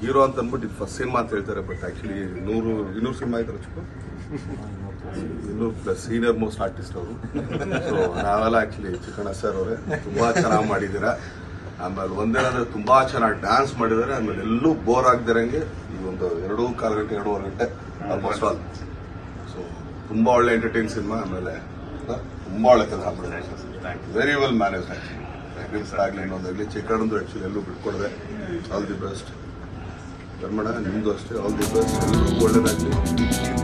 hero ಅಂತ ಅಂದ್ಬಿಟ್ಟು ಇದು ಫಸ್ಟ್ ಸಿನಿಮಾ ಅಂತ ಹೇಳ್ತಾರೆ ಬಟ್ ಆಕ್ಚುಲಿ ನೂರು ಇನ್ನೂರು ಸಿನಿಮಾ ಆಯ್ತಾರೆ ಚಿಕ್ಕ ಇನ್ನೂರು ಪ್ಲಸ್ ಸೀನಿಯರ್ ಮೋಸ್ಟ್ ಆರ್ಟಿಸ್ಟ್ ಅವರು ಸೊ ನಾವೆಲ್ಲ ಆಕ್ಚುಲಿ ಚಿಕ್ಕಣ್ಣ ಸರ್ ಅವರೇ ತುಂಬಾ ಚೆನ್ನಾಗಿ ಮಾಡಿದ್ದೀರಾ ಆಮೇಲೆ ಒಂದೇನಂದ್ರೆ ತುಂಬಾ ಚೆನ್ನಾಗಿ ಡ್ಯಾನ್ಸ್ ಮಾಡಿದ್ದಾರೆ ಆಮೇಲೆ ಎಲ್ಲೂ ಬೋರ್ ಆಗದಿರಂಗೆ ಈ ಒಂದು ಎರಡು ಕಾಲು ಗಂಟೆ ಎರಡೂವರೆ ಗಂಟೆ ಆಲ್ಮೋಸ್ಟ್ ಆಲ್ ಸೊ ತುಂಬಾ ಒಳ್ಳೆ ಎಂಟರ್ಟೈನ್ ಸಿನಿಮಾ ಆಮೇಲೆ ಆ, ತುಂಬಾ ಒಳ್ಳೆ ಕೆಲಸ ಮಾಡಿದ್ದಾರೆ ವೆರಿ ವೆಲ್ ಮ್ಯಾನೇಜ್ ಆಕ್ಚುಲಿ ಆಗಲಿ ಇನ್ನೊಂದಾಗಲಿ ಚಿಕ್ಕಣ್ಣಂದು ಆಕ್ಚುಲಿ ಎಲ್ಲೂ ಬಿಟ್ಕೊಡದೆ ಆಲ್ ದಿ ಬೆಸ್ಟ್ ಧರ್ಮಣ್ಣ ನಿಮ್ದು ಅಷ್ಟೇ ಆಲ್ ದಿ ಬೆಸ್ಟ್ ಎಲ್ಲರಿಗೂ ಒಳ್ಳೇದಾಗಲಿ